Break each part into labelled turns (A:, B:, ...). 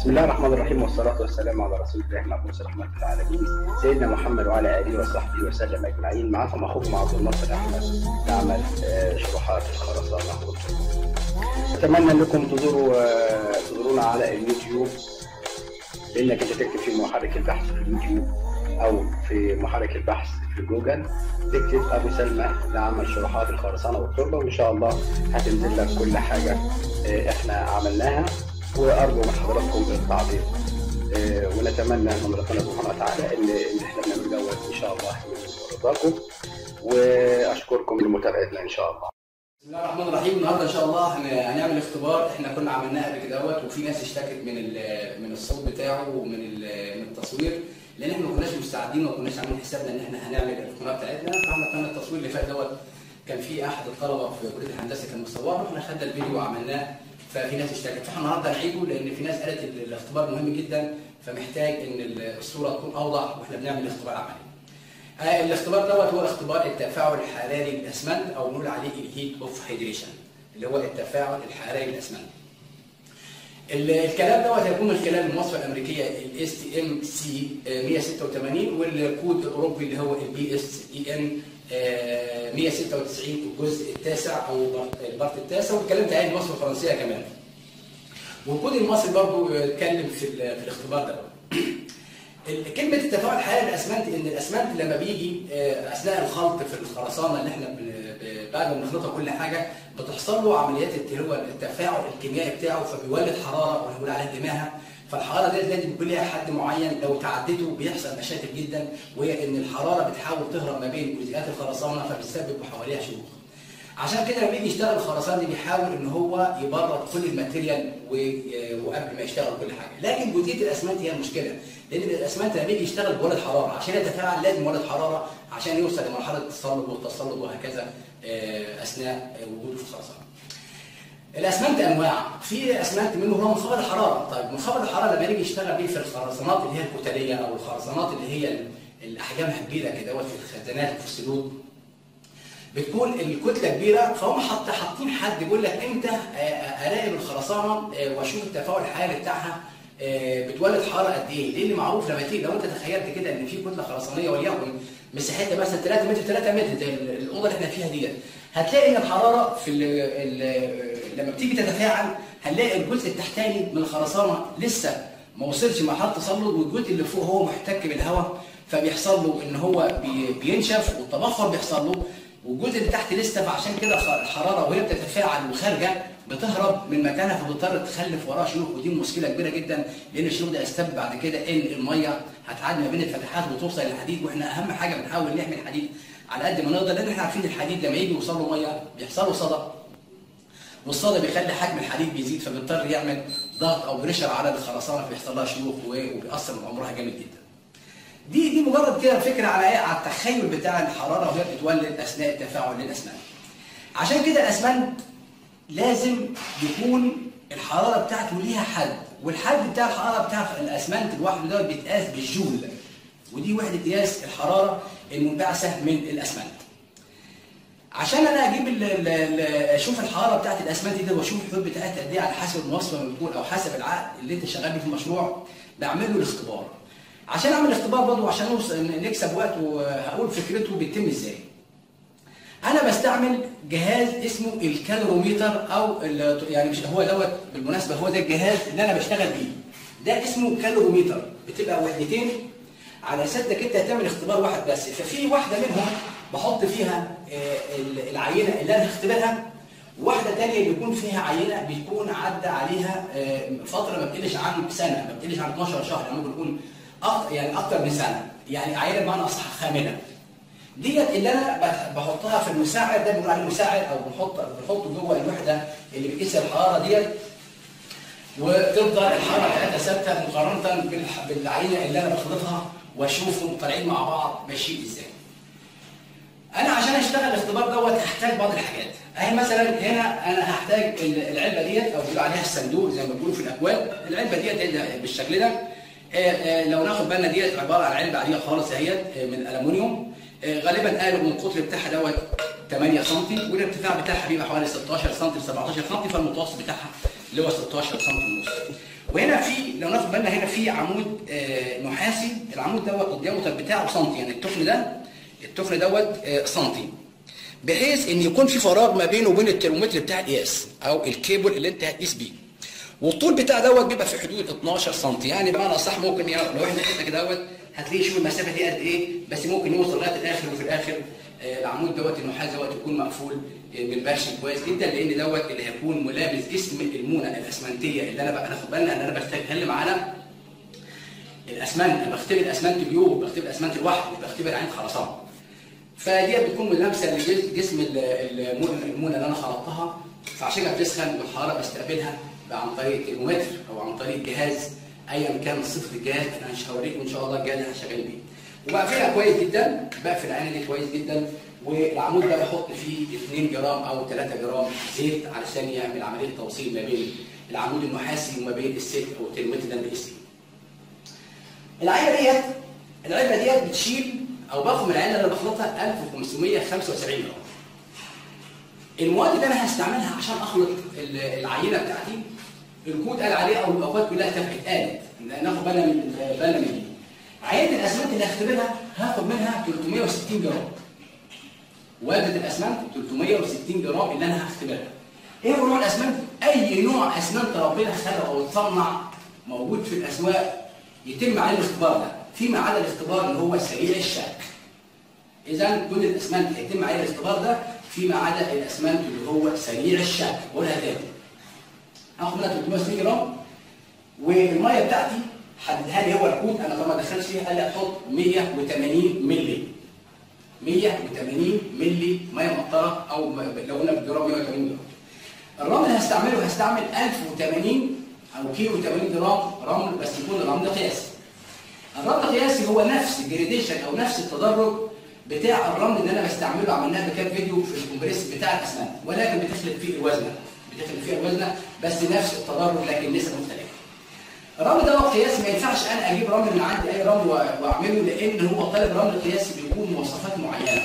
A: بسم الله الرحمن الرحيم والصلاة والسلام على رسول الله المبعوث رحمة العالمين سيدنا محمد وعلى آله وصحبه وسلم أجمعين معكم أخوكم عبد الناصر أحمد نعمل آه، شروحات الخرسانة والطب. أتمنى أنكم تزوروا آه، تزورونا على اليوتيوب بأنك أنت تكتب في محرك البحث في اليوتيوب أو في محرك البحث في جوجل تكتب أبو سلمى لعمل شروحات الخرسانة والتربة وإن شاء الله هتنزل لك كل حاجة آه، إحنا عملناها وارجو من حضراتكم التعليق آه، ونتمنى من ربنا سبحانه وتعالى ان ان احنا بنعمل دوت ان شاء الله من رضاكم واشكركم لمتابعتنا ان شاء الله.
B: بسم الله الرحمن الرحيم النهارده ان شاء الله هن- هنعمل اختبار احنا كنا عملناه قبل كده دوت وفي ناس اشتكت من ال- من الصوت بتاعه ومن ال- من التصوير لان احنا ما كناش مستعدين وما كناش عاملين حسابنا ان احنا هنعمل القناه بتاعتنا فاحنا كان التصوير اللي فات دوت كان في احد الطلبه في كليه الهندسه كان مصوره واحنا خدنا الفيديو وعملناه ففي ناس اشتكت فاحنا النهارده هنعيده لان في ناس قالت ال- الاختبار مهم جدا فمحتاج ان ال- الصوره تكون اوضح واحنا بنعمل اختبار عملي. آه، الاختبار دوت هو اختبار التفاعل الحراري للاسمنت او نقول عليه الهيت اوف هيدريشن اللي هو التفاعل الحراري للاسمنت. ال- الكلام دوت هيكون من خلال المواصفه الامريكيه الاس تي ام سي 186 والكود الاوروبي اللي هو البي اس اي ان 196 الجزء التاسع او البارت التاسع واتكلمت عن المواصفه الفرنسيه كمان. والكود المصري برضه اتكلم في ال- في الاختبار ده. ال- كلمه التفاعل الحراري الاسمنت ان الاسمنت لما بيجي آه، اثناء الخلط في الخرسانه اللي احنا بن- ب- بعد ما بنخلطها كل حاجه بتحصل له عمليات اللي هو التفاعل الكيميائي بتاعه فبيولد حراره وهنقول عليها دماغه فالحراره ديت لازم يكون ليها حد معين لو تعدته بيحصل مشاكل جدا وهي ان الحراره بتحاول تهرب ما بين جزيئات الخرسانه فبتسبب حواليها شروخ. عشان كده لما بيجي يشتغل الخرسانه دي بيحاول ان هو يبرد كل الماتيريال و- وقبل ما يشتغل كل حاجه، لكن جزئيه الاسمنت هي المشكله، لان الاسمنت لما بيجي يشتغل بيولد حراره، عشان يتفاعل لازم يولد حراره عشان يوصل لمرحله التصلب والتصلب وهكذا آه، اثناء وجوده في الخرسانه. الاسمنت انواع في اسمنت منه هو منخفض الحراره طيب منخفض الحراره لما يجي يشتغل بيه في الخرسانات اللي هي الكتليه او الخرسانات اللي هي ال- اللي احجامها كبيره كده دوت في الخزانات وفي السدود بتكون الكتله كبيره فهم حط حاطين حد بيقول لك امتى آه، اراقب الخرسانه آه، واشوف التفاعل الحراري بتاعها آه، بتولد حراره قد ايه؟ لان معروف لما تيجي لو انت تخيلت كده ان في كتله خرسانيه وليكن مساحتها مثلا 3 متر في 3 متر زي ال- الاوضه اللي احنا فيها ديت هتلاقي ان الحراره في ال ال لما بتيجي تتفاعل هنلاقي الجزء التحتاني من الخرسانه لسه ما وصلش مرحله تصلب والجزء اللي فوق هو محتك بالهواء فبيحصل له ان هو بي- بينشف والتبخر بيحصل له والجزء اللي تحت لسه فعشان كده الخ- الحراره وهي بتتفاعل وخارجه بتهرب من مكانها فبتضطر تخلف وراها شروخ ودي مشكله كبيره جدا لان الشروخ ده يسبب بعد كده ان الميه هتعدي ما بين الفتحات وتوصل للحديد واحنا اهم حاجه بنحاول نحمي الحديد على قد ما نقدر لان احنا عارفين الحديد لما يجي يوصل له ميه بيحصل له صدى والصدى بيخلي حجم الحديد بيزيد فبيضطر يعمل ضغط او بريشر على الخرسانه فبيحصل لها شروخ و- وبيأثر من عمرها جامد جدا. دي دي مجرد كده فكره على ايه على التخيل بتاع الحراره وهي بتتولد اثناء التفاعل للاسمنت. عشان كده الاسمنت لازم يكون الحراره بتاعته ليها حد والحد بتاع الحراره بتاع الاسمنت لوحده ده بيتقاس بالجول ودي وحده قياس الحراره المنبعثه من الاسمنت. عشان انا اجيب ال ال ال اشوف الحراره بتاعت الاسمنت دي واشوف الحدود بتاعتها قد ايه على حسب المواصفه ما بتكون او حسب العقد اللي انت شغال بيه في المشروع بعمل له الاختبار. عشان اعمل الاختبار برضه وعشان نوصل نكسب وقت وهقول فكرته بيتم ازاي. انا بستعمل جهاز اسمه الكالوروميتر او ال- يعني مش هو دوت بالمناسبه هو ده الجهاز اللي انا بشتغل بيه. ده اسمه كالوروميتر بتبقى وحدتين على اساس انك انت هتعمل اختبار واحد بس ففي واحده منهم بحط فيها آه، ال- العينه اللي انا هختبرها واحده ثانيه بيكون فيها عينه بيكون عدى عليها آه، فتره ما بتقلش عن سنه ما بتقلش عن 12 شهر يعني ممكن يكون أك- يعني اكتر من سنه يعني عينه بمعنى اصح خامنه ديت اللي انا بح- بحطها في المساعد ده بنقول عليه مساعد او بنحط بنحطه جوه الوحده اللي بتقيس الحراره ديت وتفضل الحراره بتاعتها ثابته مقارنه بالح- بالعينه اللي انا بخلطها واشوفهم طالعين مع بعض ماشيين ازاي. انا عشان اشتغل الاختبار دوت هحتاج بعض الحاجات اهي مثلا هنا انا هحتاج ال- العلبه ديت او بيقولوا عليها الصندوق زي ما بيقولوا في الاكواد العلبه ديت هي بالشكل ده آه، آه، لو ناخد بالنا ديت عباره عن علبه عاديه خالص اهيت آه، من الالومنيوم آه، غالبا قالوا من القطر بتاعها دوت 8 سم والارتفاع بتاعها بيبقى حوالي 16 سم ل 17 سم فالمتوسط بتاعها اللي هو 16 سم ونص وهنا في لو ناخد بالنا هنا في عمود آه، نحاسي العمود دوت الديامتر بتاعه سنتي يعني التخن ده التخن دوت آه، سنتي بحيث ان يكون في فراغ ما بينه وبين الترمومتر بتاع القياس او الكيبل اللي انت هتقيس بيه والطول بتاع دوت بيبقى في حدود 12 سم يعني بمعنى اصح ممكن يعني لو احنا قلنا كده دوت هتلاقي شوف المسافه دي قد ايه بس ممكن يوصل لغايه الاخر وفي الاخر آه، العمود دوت النحاس دوت يكون مقفول آه، بالبرشم كويس جدا لان دوت اللي هيكون ملابس جسم المونه الاسمنتيه اللي انا بقى ناخد بالنا ان انا بتكلم على الاسمنت أنا بختبر الاسمنت اليوم بختبر الاسمنت لوحده بختبر عين خرسانه فدي بتكون ملامسه لجسم ال- المونه المونة اللي انا خلطتها فعشان كده بتسخن والحراره بستقبلها عن طريق الترمومتر او عن طريق جهاز ايا كان صفه الجهاز انا مش هوريكم ان شاء الله الجهاز اللي انا شغال بيه وبقفلها كويس جدا بقفل العينه دي كويس جدا والعمود ده بحط فيه 2 جرام او 3 جرام زيت علشان يعمل عمليه توصيل ما بين العمود النحاسي وما بين الست او الترمومتر ده اللي بيقيس العينه ديت العلبه ديت بتشيل او باخد من العينه اللي بخلطها 1575 جرام المواد اللي انا هستعملها عشان اخلط ال- العينه بتاعتي الكود قال عليه او الاوقات كلها اتفقت قالت ناخد بالنا من بالنا من دي عينه الاسمنت اللي هختبرها هاخد منها 360 جرام وجبه الاسمنت 360 جرام اللي انا هختبرها ايه هو نوع الاسمنت اي نوع اسمنت ربنا خلقه او اتصنع موجود في الاسواق يتم عليه الاختبار ده فيما عدا الاختبار اللي هو سريع الشك اذا كل الاسمنت هيتم عليه الاختبار ده فيما عدا الاسمنت اللي هو سريع الشك بقولها تاني هاخد منها 360 جرام والميه بتاعتي حددها لي هو الكود انا طبعا ما دخلتش فيها قال لي احط 180 مللي 180 مللي ميه مقطره او م- لو قلنا بالجرام 180 جرام الرمل اللي هستعمله هستعمل 1080 او كيلو 80 جرام رمل بس يكون الرمل قياسي الرمل القياسي هو نفس الجريديشن او نفس التدرج بتاع الرمل اللي انا بستعمله عملناه بكام فيديو في الكومبريس بتاع الاسنان ولكن بتخلط فيه الوزنه بتخلط فيه الوزنه بس نفس التدرج لكن نسب مختلفه الرمل ده هو قياسي ما ينفعش انا اجيب رمل من عندي اي رمل وأ- واعمله لان هو طالب رمل قياسي بيكون مواصفات معينه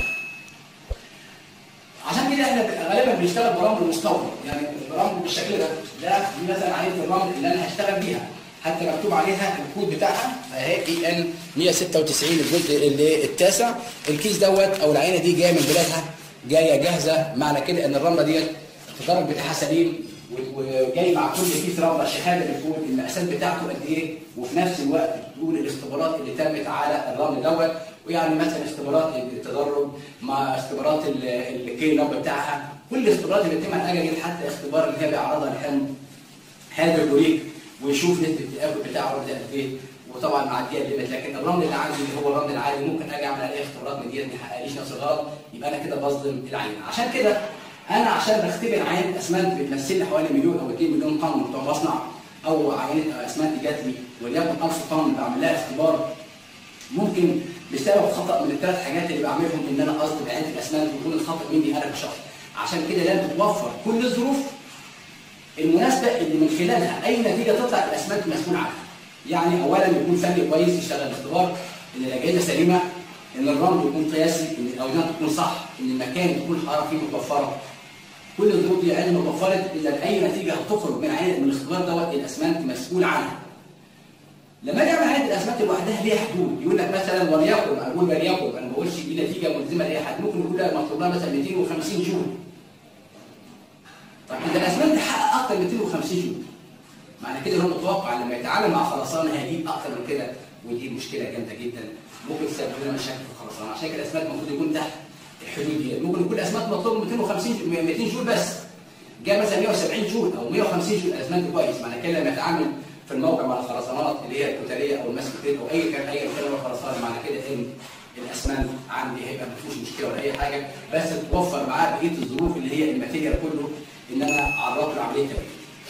B: عشان كده احنا غالبا بنشتغل برمل مستورد يعني برمل بالشكل ده ده دي مثلا عينه الرمل اللي انا هشتغل بيها حتى مكتوب عليها الكود بتاعها فهي اي ان 196 الجزء اللي التاسع الكيس دوت او العينه دي جايه من بلادها جايه جاهزه معنى كده ان الرمله ديت التدرج بتاعها سليم و- وجاي مع كل كيس رمله شهاده بتقول المقاسات بتاعته قد ايه وفي نفس الوقت بتقول الاختبارات اللي تمت على الرمل دوت ويعني مثلا اختبارات التدرج مع اختبارات ال- الكي نمبر بتاعها كل الاختبارات اللي بتتم على الاجل حتى اختبار اللي هي بيعرضها الحمض هيدروكلوريك ويشوف نسبه التآكل بتاع الرمل ده قد ايه وطبعا معديه الليمت لكن الرمل اللي عندي اللي هو الرمل العادي ممكن اجي اعمل عليه اختبارات من ديت ما يحققليش نفس الغرض يبقى انا كده بظلم العينه عشان كده انا عشان بختبر عينه اسمنت بتمثل لي حوالي مليون او 2 مليون طن بتوع مصنع او عينه اسمنت جات لي وليكن 1000 طن بعمل لها اختبار ممكن بسبب خطا من الثلاث حاجات اللي بعملهم ان انا قصد بعينه الاسمنت ويكون الخطا مني انا كشخص عشان كده لازم تتوفر كل الظروف المناسبه اللي من خلالها اي نتيجه تطلع الاسمنت مسؤول عنها. يعني اولا يكون فني كويس يشتغل الاختبار ان الاجهزه سليمه ان الرمل يكون قياسي ان الاوزان تكون صح ان المكان تكون الحراره فيه متوفره كل الظروف دي عين متوفرت اذا اي نتيجه هتخرج من عين من الاختبار دوت الاسمنت مسؤول عنها. لما اجي اعمل عينه الاسمنت لوحدها ليها حدود يقول لك مثلا وليكن اقول وليكن انا ما بقولش دي نتيجه ملزمه لاي حد ممكن يكون لها مطلوب لها مثلا 250 جول طب اذا الاسمنت حقق اكتر من 250 جول معنى كده ان هو متوقع لما يتعامل مع خرسانه هيجيب اكتر من كده ودي مشكله جامده جدا ممكن تسبب لنا مشاكل في الخرسانه عشان كده الاسمنت المفروض يكون تحت الحدود دي ممكن يكون الاسمنت مطلوب 250 جو- 200 جول بس جاء مثلا 170 جول او 150 جول الاسمنت كويس معنى كده لما يتعامل في الموقع مع الخرسانات اللي هي الكتليه او المسكوتيه او اي كان اي كان هو خرسانه معنى كده ان الاسمنت عندي هيبقى ما فيهوش مشكله ولا اي حاجه بس توفر معاه بقيه الظروف اللي هي الماتيريال كله ان انا اعرضه لعمليه تبريد.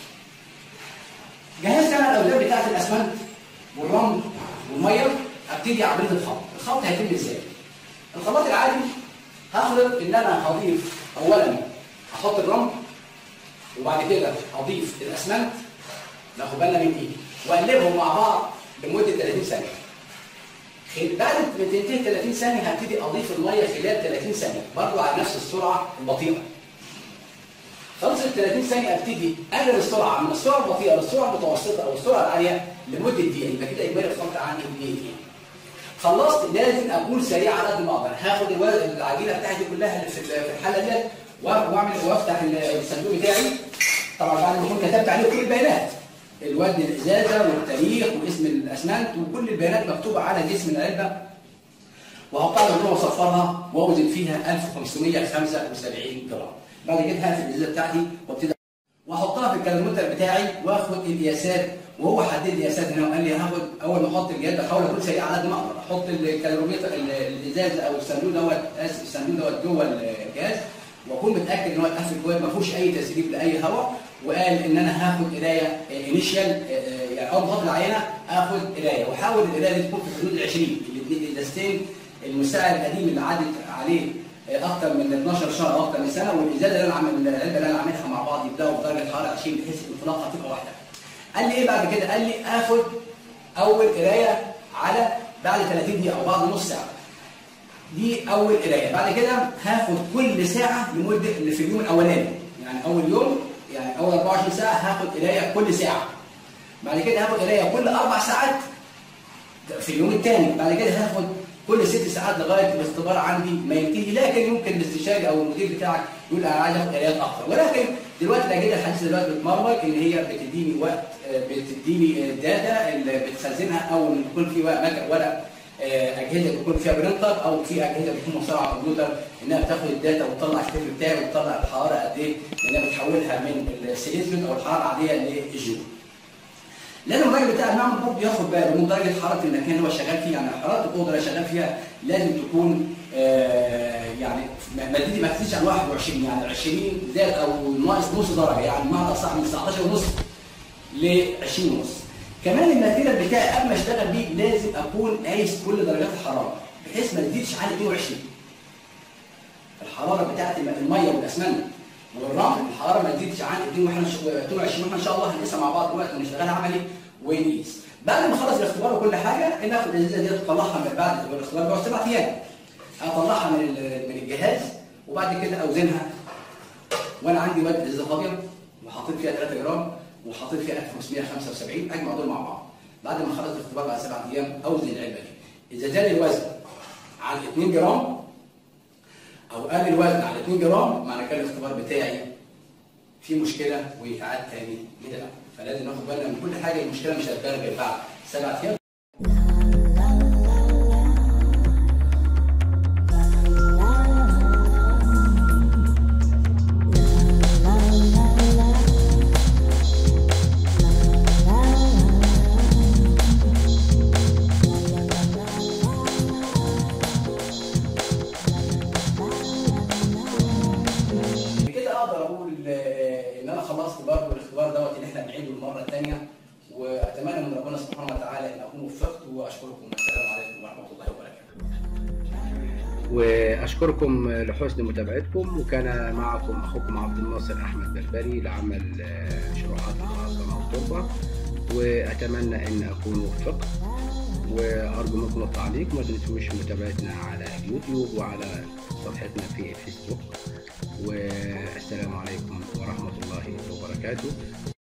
B: جهزت انا الاوزان بتاعت الاسمنت والرمل والميه ابتدي عمليه الخلط، الخلط هيتم ازاي؟ الخلاط العادي هخلط ان انا هضيف اولا هحط الرمل وبعد كده هضيف الاسمنت ناخد بالنا من دي واقلبهم مع بعض لمده 30 ثانيه. خل- بعد ما تنتهي 30 ثانيه هبتدي اضيف الميه خلال 30 ثانيه برضه على نفس السرعه البطيئه. خلصت 30 ثانيه ابتدي اقلل السرعه من السرعه البطيئه للسرعه المتوسطه او السرعه العاليه لمده دقيقه يبقى كده اجمالي الخط عندي دقيقتين خلصت لازم اكون سريع على قد ما اقدر هاخد الو- العجينه بتاعتي كلها اللي في في الحله ديت واعمل وافتح الصندوق بتاعي طبعا بعد ما اكون كتبت عليه كل البيانات الوزن الازازه والتاريخ واسم الاسمنت وكل البيانات مكتوبه على جسم العلبه وهحطها على جوه واصفرها واوزن فيها 1575 جرام بعد كده هقفل الازازه بتاعتي وابتدي واحطها في الكالوريمتر بتاعي واخد القياسات وهو حدد لي قياسات هنا وقال لي هاخد اول ما احط الجهاز احاول اكون سريع على قد ما اقدر احط الكالوريمتر ال- الازازه او الصندوق دوت اسف الصندوق دوت جوه الجهاز واكون متاكد ان هو اتقفل كويس ما فيهوش اي تسريب لاي هواء وقال ان انا هاخد قرايه انيشال يعني اول ما احط العينه اخد قرايه واحاول القرايه دي تكون في حدود ال 20 الاثنين الازازتين المساعد القديم اللي عدت عليه اكتر من 12 شهر او اكتر من سنه والازازه اللي انا عامل العلبه اللي انا عاملها مع بعض يبداوا بدرجه حراره 20 بحيث الانطلاقه تبقى واحده. قال لي ايه بعد كده؟ قال لي اخد اول قرايه على بعد 30 دقيقه او بعد نص ساعه. دي اول قرايه، بعد كده هاخد كل ساعه لمده اللي في اليوم الاولاني، يعني اول يوم يعني اول 24 ساعه هاخد قرايه كل ساعه. بعد كده هاخد قرايه كل اربع ساعات في اليوم الثاني بعد كده هاخد كل ست ساعات لغايه الاختبار عندي ما ينتهي لكن يمكن الاستشاري او المدير بتاعك يقول انا عايز اخد قرايات اكتر ولكن دلوقتي الاجهزه الحديثه دلوقتي بتبرمج ان هي بتديني وقت آه، بتديني الداتا اللي بتخزنها او ان يكون في ورق مك- ورق آه، اجهزه بيكون فيها برينتر او في اجهزه بتكون موصله على الكمبيوتر انها بتاخد الداتا وتطلع الكتاب بتاعي وتطلع الحراره قد ايه لانها بتحولها من السيليزيوم او الحراره العاديه للجول. لازم الراجل بتاع المعمل برضه ياخد باله من درجه حراره المكان اللي هو شغال فيه يعني حراره الاوضه اللي شغال فيها لازم تكون آه يعني ما ما تزيد- ما تزيدش عن 21 يعني 20 زائد او ناقص نص درجه يعني بمعنى اصح من 19 ونص ل 20 ونص. كمان الماتيريال بتاعي قبل ما اشتغل بيه لازم اكون قايس كل درجات الحراره بحيث ما تزيدش عن 22 الحراره بتاعت الم- الميه والاسمنت والرمل الحراره ما تزيدش عن 22 واحنا ان شاء الله هنقيسها مع بعض دلوقتي ونشتغلها عملي ونقيس بعد ما اخلص الاختبار وكل حاجه ناخد الازازه دي نطلعها من بعد الاختبار بيقعد سبع ايام اطلعها من ال- من الجهاز وبعد كده اوزنها وانا عندي واد ازازه فاضيه وحاطط فيها 3 جرام وحاطط فيها 1575 اجمع دول مع بعض بعد ما خلص الاختبار بعد سبع ايام اوزن العلبه دي اذا زاد الوزن عن 2 جرام او قل الوزن على 2 جرام معنى كده الاختبار بتاعي في مشكله ويتعاد تاني من الاول فلازم ناخد بالنا من كل حاجه المشكله مش هتبان غير بعد سبع ايام كده اقدر اقول آه، ان انا خلصت برضه الاختبار دوت اللي احنا بنعيده المره الثانيه واتمنى من ربنا سبحانه وتعالى ان اكون وفقت واشكركم والسلام عليكم ورحمه الله وبركاته.
A: واشكركم لحسن متابعتكم وكان معكم اخوكم عبد الناصر احمد بربري لعمل آه، شروحات الخرسانه والتربه واتمنى ان اكون وفقت وارجو منكم التعليق ما تنسوش متابعتنا على اليوتيوب وعلى صفحتنا في الفيسبوك والسلام عليكم ورحمه الله وبركاته